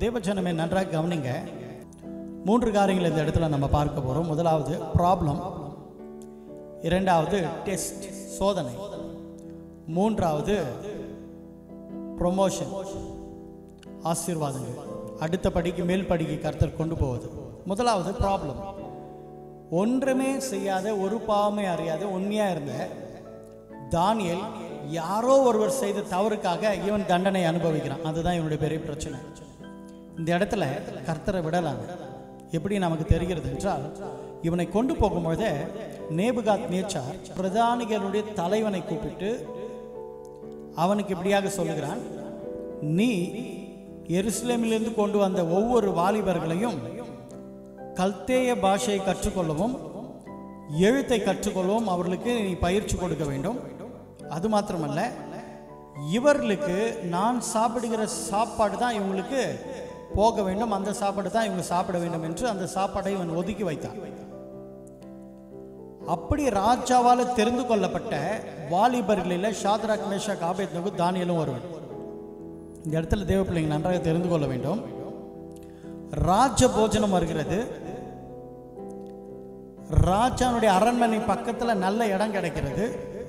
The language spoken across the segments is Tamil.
தேவஜனமே நன்றாக கவனிங்க மூன்று காரியங்கள் இந்த இடத்துல நம்ம பார்க்க போகிறோம் முதலாவது ப்ராப்ளம் இரண்டாவது டெஸ்ட் சோதனை மூன்றாவது ப்ரொமோஷன் ஆசீர்வாதங்கள் அடுத்த படிக்கு மேல் படிக்கு கர்த்தர் கொண்டு போவது முதலாவது ப்ராப்ளம் ஒன்றுமே செய்யாத ஒரு பாவமே அறியாத உண்மையா இருந்த தானியேல் யாரோ ஒருவர் செய்த தவறுக்காக இவன் தண்டனை அனுபவிக்கிறான் அதுதான் இவனுடைய பெரிய பிரச்சனை இந்த இடத்துல கர்த்தரை விடலாம் எப்படி நமக்கு தெரிகிறது என்றால் இவனை கொண்டு போகும்பொழுதே நேபுகாத் நேச்சார் பிரதானிகளுடைய தலைவனை கூப்பிட்டு அவனுக்கு இப்படியாக சொல்லுகிறான் நீ எருசலேமிலிருந்து கொண்டு வந்த ஒவ்வொரு வாலிபர்களையும் கல்தேய பாஷையை கற்றுக்கொள்ளவும் எழுத்தை கற்றுக்கொள்ளவும் அவர்களுக்கு நீ பயிற்சி கொடுக்க வேண்டும் அது மாத்திரமல்ல இவர்களுக்கு நான் சாப்பிடுகிற சாப்பாடு தான் இவங்களுக்கு போக வேண்டும் அந்த சாப்பாடு தான் இவங்க சாப்பிட வேண்டும் என்று அந்த சாப்பாடை இவன் ஒதுக்கி வைத்தான் அப்படி ராஜாவால் தெரிந்து கொள்ளப்பட்ட வாலிபர்களில் ஷாத்ராக் மேஷா காபேத்னகு தானியலும் ஒருவன் இந்த இடத்துல தேவ பிள்ளைங்க நன்றாக தெரிந்து கொள்ள வேண்டும் ராஜ போஜனம் வருகிறது ராஜானுடைய அரண்மனை பக்கத்தில் நல்ல இடம் கிடைக்கிறது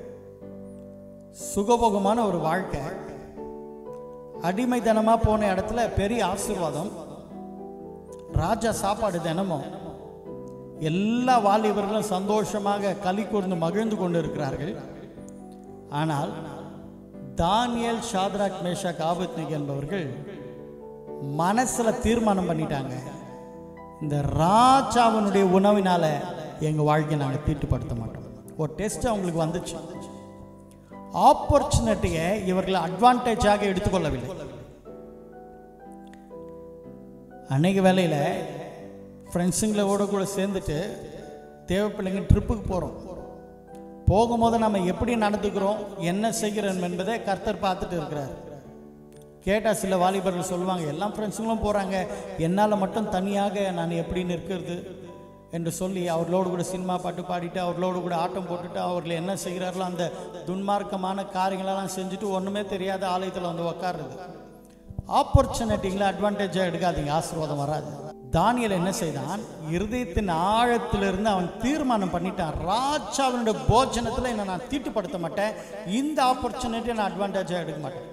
சுகபோகமான ஒரு வாழ்க்கை அடிமைத்தனமாக போன இடத்துல பெரிய ஆசீர்வாதம் ராஜா சாப்பாடு தினமும் எல்லா வாலிபர்களும் சந்தோஷமாக களி கூர்ந்து மகிழ்ந்து கொண்டு இருக்கிறார்கள் ஆனால் தானியல் ஷாத்ராக் மேஷாக் ஆபத்னிக் என்பவர்கள் மனசுல தீர்மானம் பண்ணிட்டாங்க இந்த ராஜாவினுடைய உணவினால எங்க வாழ்க்கையை நாங்கள் தீட்டுப்படுத்த மாட்டோம் ஒரு டெஸ்ட் அவங்களுக்கு வந்துச்சு ஆப்பர்ச்சுனிட்டியை இவர்கள் அட்வான்டேஜாக எடுத்துக்கொள்ளவில்லை அன்னைக்கு வேலையில் ஃப்ரெண்ட்ஸுங்களோட கூட சேர்ந்துட்டு தேவை பிள்ளைங்க ட்ரிப்புக்கு போகிறோம் போகும்போது நம்ம எப்படி நடந்துக்கிறோம் என்ன செய்கிறோம் என்பதை கர்த்தர் பார்த்துட்டு இருக்கிறார் கேட்டால் சில வாலிபர்கள் சொல்லுவாங்க எல்லா ஃப்ரெண்ட்ஸுங்களும் போகிறாங்க என்னால் மட்டும் தனியாக நான் எப்படி நிற்கிறது என்று சொல்லி அவர்களோடு கூட சினிமா பாட்டு பாடிட்டு அவர்களோடு கூட ஆட்டம் போட்டுட்டு அவர்கள் என்ன செய்கிறார்களோ அந்த துன்மார்க்கமான காரியங்களெல்லாம் செஞ்சுட்டு ஒன்றுமே தெரியாத ஆலயத்தில் வந்து உக்காருது ஆப்பர்ச்சுனிட்டிங்களை அட்வான்டேஜாக எடுக்காதீங்க ஆசீர்வாதம் வராது தானியல் என்ன செய்தான் இருதயத்தின் ஆழத்திலிருந்து அவன் தீர்மானம் பண்ணிட்டான் ராஜாவினுடைய போஜனத்தில் என்ன நான் தீட்டுப்படுத்த மாட்டேன் இந்த ஆப்பர்ச்சுனிட்டியை நான் அட்வான்டேஜாக எடுக்க மாட்டேன்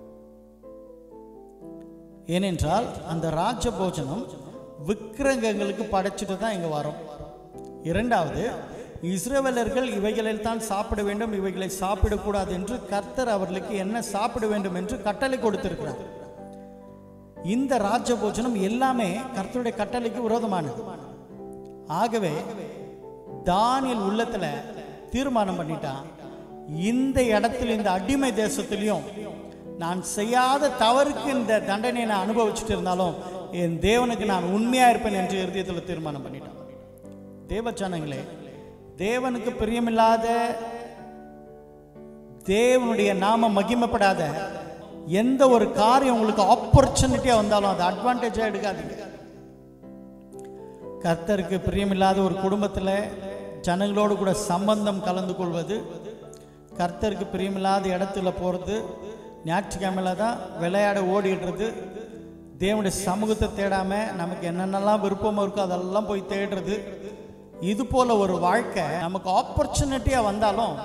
ஏனென்றால் அந்த ராஜ போஜனம் விக்கிரகங்களுக்கு படைச்சிட்டு தான் இங்கே வரும் இரண்டாவது இஸ்ரவேலர்கள் இவைகளில் தான் சாப்பிட வேண்டும் இவைகளை சாப்பிடக்கூடாது என்று கர்த்தர் அவர்களுக்கு என்ன சாப்பிட வேண்டும் என்று கட்டளை கொடுத்திருக்கிறார் இந்த ராஜ போஜனம் எல்லாமே கர்த்தருடைய கட்டளைக்கு விரோதமானது ஆகவே தானியல் உள்ளத்துல தீர்மானம் பண்ணிட்டான் இந்த இடத்துல இந்த அடிமை தேசத்திலையும் நான் செய்யாத தவறுக்கு இந்த தண்டனையை நான் அனுபவிச்சுட்டு இருந்தாலும் என் தேவனுக்கு நான் உண்மையா இருப்பேன் என்று இருதயத்தில் தீர்மானம் பண்ணிட்டான் தேவச்சனங்களே தேவனுக்கு பிரியமில்லாத தேவனுடைய நாம மகிமைப்படாத எந்த ஒரு காரியம் உங்களுக்கு ஆப்பர்ச்சுனிட்டியா வந்தாலும் அதை அட்வான்டேஜா எடுக்காதீங்க கர்த்தருக்கு பிரியமில்லாத ஒரு குடும்பத்தில் ஜனங்களோடு கூட சம்பந்தம் கலந்து கொள்வது கர்த்தருக்கு பிரியமில்லாத இடத்துல போகிறது ஞாயிற்றுக்கிழமையில தான் விளையாட ஓடிடுறது தேவனுடைய சமூகத்தை தேடாம நமக்கு என்னென்னலாம் விருப்பம் இருக்கோ அதெல்லாம் போய் தேடுறது இது போல ஒரு வாழ்க்கை நமக்கு ஆப்பர்ச்சுனிட்டியா வந்தாலும்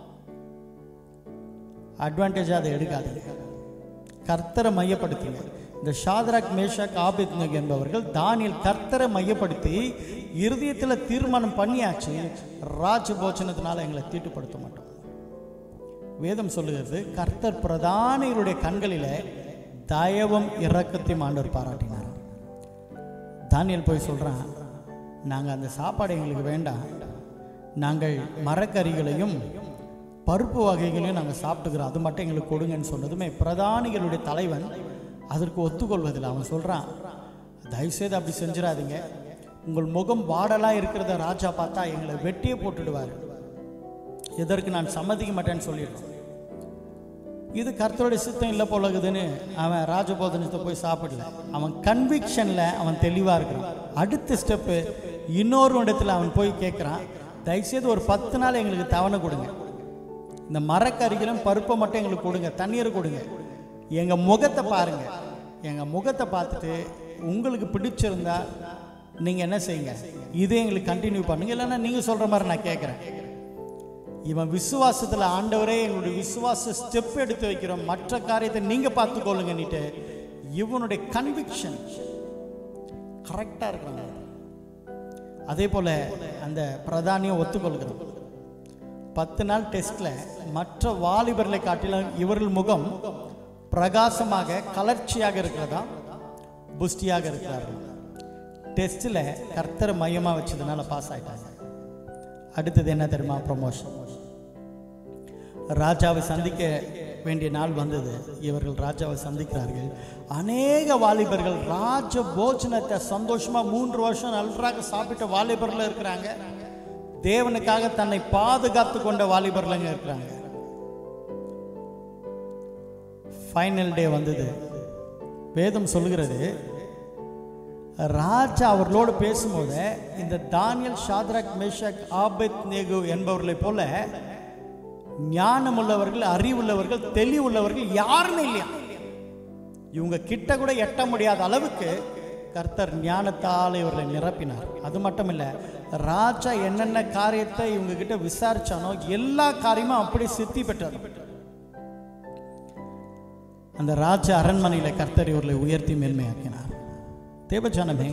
அட்வான்டேஜாக அதை எடுக்காதீங்க கர்த்தரை மையப்படுத்துங்க இந்த ஷாத்ராக் மேஷாக் ஆபித்னக் என்பவர்கள் தானியல் கர்த்தரை மையப்படுத்தி இருதயத்தில் தீர்மானம் பண்ணியாச்சு ராஜ போச்சனத்தினால எங்களை தீட்டுப்படுத்த மாட்டோம் வேதம் சொல்லுகிறது கர்த்தர் பிரதானியருடைய கண்களில தயவும் இரக்கத்தையும் ஆண்டவர் பாராட்டினார் தானியல் போய் சொல்றான் நாங்க அந்த சாப்பாடு எங்களுக்கு வேண்டாம் நாங்கள் மரக்கறிகளையும் பருப்பு வகைகளையும் நாங்கள் சாப்பிட்டுக்கிறோம் அது மட்டும் எங்களுக்கு கொடுங்கன்னு சொன்னதுமே பிரதானிகளுடைய தலைவன் அதற்கு ஒத்துக்கொள்வதில்லை அவன் சொல்கிறான் தயவுசெய்து அப்படி செஞ்சிடாதீங்க உங்கள் முகம் வாடலாக இருக்கிறத ராஜா பார்த்தா எங்களை வெட்டியே போட்டுடுவார் இதற்கு நான் சம்மதிக்க மாட்டேன்னு சொல்லிடுறான் இது கர்த்தருடைய சித்தம் இல்லை போலகுதுன்னு அவன் ராஜபோதனத்தை போய் சாப்பிடல அவன் கன்விக்ஷனில் அவன் தெளிவாக இருக்கிறான் அடுத்த ஸ்டெப்பு இன்னொரு இடத்துல அவன் போய் கேட்குறான் தயவுசெய்து ஒரு பத்து நாள் எங்களுக்கு தவணை கொடுங்க இந்த மரக்கறிகளும் பருப்பை மட்டும் எங்களுக்கு கொடுங்க தண்ணீர் கொடுங்க எங்கள் முகத்தை பாருங்க எங்கள் முகத்தை பார்த்துட்டு உங்களுக்கு பிடிச்சிருந்தா நீங்கள் என்ன செய்யுங்க இதே எங்களுக்கு கண்டினியூ பண்ணுங்க இல்லைன்னா நீங்கள் சொல்கிற மாதிரி நான் கேட்குறேன் இவன் விசுவாசத்தில் ஆண்டவரே எங்களுடைய விசுவாச ஸ்டெப் எடுத்து வைக்கிறோம் மற்ற காரியத்தை நீங்கள் பார்த்துக்கொள்ளுங்கன்னுட்டு இவனுடைய கன்விக்ஷன் கரெக்டாக இருக்கிறாங்க அதே போல் அந்த பிரதானியும் ஒத்துக்கொள்கிறோம் பத்து நாள் டெஸ்ட்ல மற்ற வாலிபர்களை காட்டிலும் இவர்கள் முகம் பிரகாசமாக கலர்ச்சியாக இருக்கிறதா புஷ்டியாக இருக்கிறார்கள் டெஸ்ட்டில் கர்த்தரை மையமாக வச்சதுனால பாஸ் ஆயிட்டாங்க அடுத்தது என்ன தெரியுமா ப்ரொமோஷன் ராஜாவை சந்திக்க வேண்டிய நாள் வந்தது இவர்கள் ராஜாவை சந்திக்கிறார்கள் அநேக வாலிபர்கள் ராஜ போஜனத்தை சந்தோஷமா மூன்று வருஷம் நன்றாக சாப்பிட்ட வாலிபர்கள் இருக்கிறாங்க தேவனுக்காக தன்னை பாதுகாத்து கொண்ட வாலிபர்லங்க இருக்கிறாங்க ஃபைனல் டே வந்தது வேதம் சொல்லுகிறது ராஜா அவர்களோடு பேசும்போது இந்த தானியல் ஷாத்ராக் மேஷக் ஆபத் நேகு என்பவர்களைப் போல ஞானம் உள்ளவர்கள் அறிவுள்ளவர்கள் தெளிவுள்ளவர்கள் யாருமே இல்லையா இவங்க கிட்ட கூட எட்ட முடியாத அளவுக்கு கர்த்தர் ஞானத்தால் இவர்களை நிரப்பினார் அது மட்டும் இல்லை ராஜா என்னென்ன காரியத்தை இவங்க கிட்ட விசாரிச்சானோ எல்லா காரியமும் அப்படி சித்தி பெற்றார் அந்த ராஜ அரண்மனையில கர்த்தர் இவர்களை உயர்த்தி மேன்மையாக்கினார் தேவஜானமே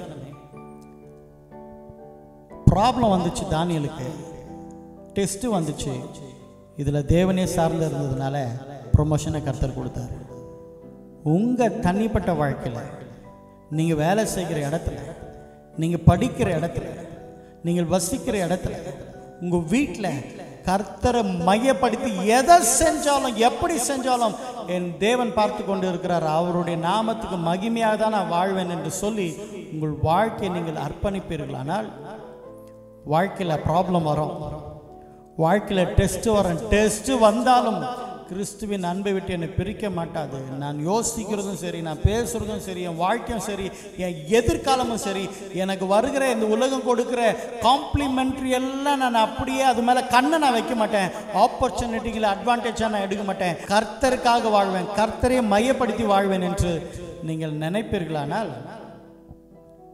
ப்ராப்ளம் வந்துச்சு தானியலுக்கு டெஸ்ட் வந்துச்சு இதுல தேவனே சார்ந்து இருந்ததுனால ப்ரொமோஷனை கர்த்தர் கொடுத்தாரு உங்க தனிப்பட்ட வாழ்க்கையில நீங்க வேலை செய்கிற இடத்துல நீங்க படிக்கிற இடத்துல நீங்கள் வசிக்கிற இடத்துல உங்க வீட்டில் கர்த்தரை மையப்படுத்தி எதை செஞ்சாலும் எப்படி செஞ்சாலும் என் தேவன் பார்த்து கொண்டு இருக்கிறார் அவருடைய நாமத்துக்கு மகிமையாக தான் நான் வாழ்வேன் என்று சொல்லி உங்கள் வாழ்க்கையை நீங்கள் அர்ப்பணிப்பீர்களானால் வாழ்க்கையில் ப்ராப்ளம் வரும் வாழ்க்கையில் டெஸ்ட் வரும் டெஸ்ட் வந்தாலும் கிறிஸ்துவின் அன்பை விட்டு என்னை பிரிக்க மாட்டாது நான் யோசிக்கிறதும் சரி நான் பேசுறதும் சரி என் வாழ்க்கையும் சரி என் எதிர்காலமும் சரி எனக்கு வருகிற இந்த உலகம் கொடுக்கிற காம்ப்ளிமெண்ட்ரி எல்லாம் நான் அப்படியே அது மேலே கண்ணை நான் வைக்க மாட்டேன் ஆப்பர்ச்சுனிட்டிகளை அட்வான்டேஜாக நான் எடுக்க மாட்டேன் கர்த்தருக்காக வாழ்வேன் கர்த்தரையே மையப்படுத்தி வாழ்வேன் என்று நீங்கள் நினைப்பீர்களானால்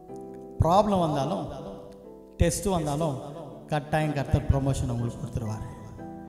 ப்ராப்ளம் வந்தாலும் டெஸ்ட் வந்தாலும் கட்டாயம் கர்த்தர் ப்ரொமோஷன் உங்களுக்கு கொடுத்துருவார்